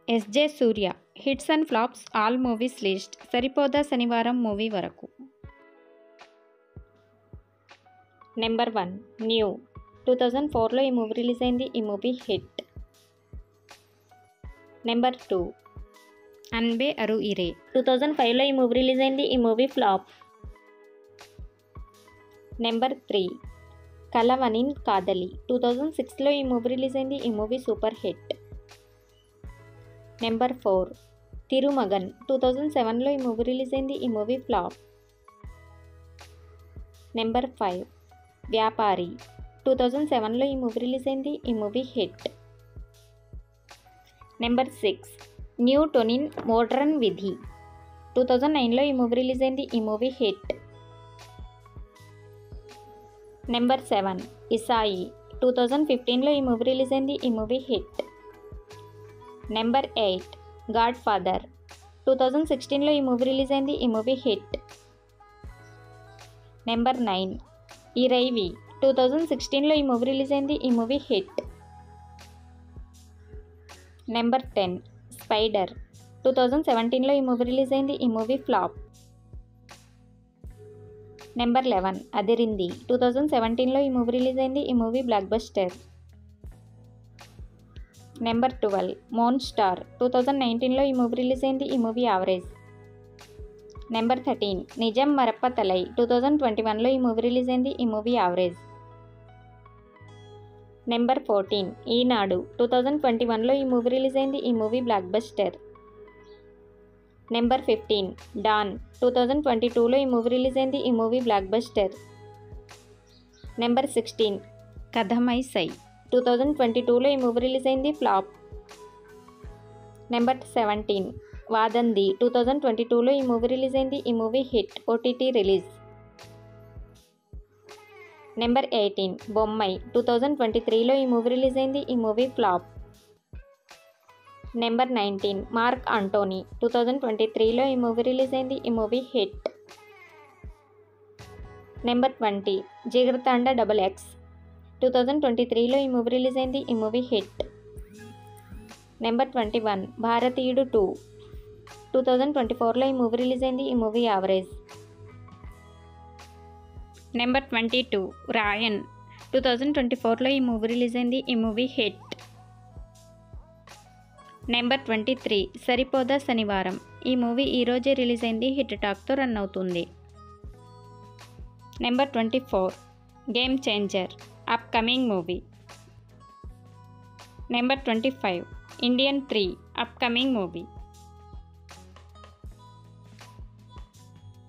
SJ Surya hits and flops all movies list Saripodhaa Sanivaaram movie వరకు number one New two thousand ఫోర్లో ఈ movie release అయింది ఈ movie hit number two Anbe Aaruyire two thousand ఫైవ్లో ఈ movie release అయింది ఈ movie flop number three Kalvanin Kadhali two thousand సిక్స్లో ఈ మూవీ రిలీజ్ అయింది ఈ movie super hit number four Thirumagan two thousand సెవెన్లో ఈ మూవీ రిలీజ్ అయింది ఈ movie flop number five Vyapari two thousand సెవెన్లో ఈ మూవీ రిలీజ్ అయింది ఈ movie hit number six Newtonin Moondram Vidhi two thousand నైన్లో ఈ మూవీ రిలీజ్ అయింది ఈ movie hit number seven Isai two thousand ఫిఫ్టీన్లో ఈ మూవీ రిలీజ్ అయింది ఈ movie hit number eight Godfather two thousand సిక్స్టీన్లో ఈ మూవీ రిలీజ్ అయింది ఈ మూవీ హిట్ నెంబర్ నైన్ ఈ రైవి టూ థౌజండ్ సిక్స్టీన్లో ఈ మూవీ రిలీజ్ అయింది ఈ movie hit number ten Spyder two thousand సెవెంటీన్లో ఈ మూవీ రిలీజ్ అయింది ఈ movie flop number eleven Adirindhi two thousand సెవెంటీన్లో ఈ మూవీ రిలీజ్ అయింది ఈ movie blockbuster number twelve Monster two thousand నైన్టీన్లో ఈ మూవీ రిలీజ్ అయింది ఈ movie average number thirteen Nenjam Marappathillai two thousand twenty వన్లో ఈ మూవీ రిలీజ్ అయింది ఈ మూవీ యావరేజ్ నెంబర్ ఫోర్టీన్ ఈనాడు టూ థౌజండ్ ట్వంటీ వన్లో ఈ మూవీ రిలీజ్ అయింది ఈ movie blockbuster number fifteen Don two thousand twenty టూలో ఈ మూవీ రిలీజ్ అయింది ఈ movie blockbuster number sixteen Kadamaiyai Sei two thousand twenty టూలో ఈ మూవీ రిలీజ్ అయింది flop number seventeen Vadhandhi two thousand twenty టూలో ఈ మూవీ రిలీజ్ అయింది ఈ movie hit OTT release number eighteen Bommai two thousand twenty త్రీలో ఈ మూవీ రిలీజ్ అయింది ఈ movie flop number nineteen Mark Antony two thousand twenty త్రీలో ఈ మూవీ రిలీజ్ అయింది ఈ movie hit number twenty Jigarthanda double X two thousand twenty త్రీలో ఈ మూవీ రిలీజ్ అయింది ఈ movie hit number twenty one Bharateeyudu two two thousand twenty ఫోర్లో ఈ మూవీ రిలీజ్ అయింది ఈ movie average number twenty two రాయన్ టూ థౌజండ్ ట్వంటీ ఫోర్లో ఈ మూవీ రిలీజ్ అయింది ఈ movie hit number twenty three Saripodhaa Sanivaaram ఈ మూవీ ఈరోజే రిలీజ్ అయింది హిట్ టాక్తో రన్ అవుతుంది number twenty four game changer upcoming movie number twenty five Indian three upcoming movie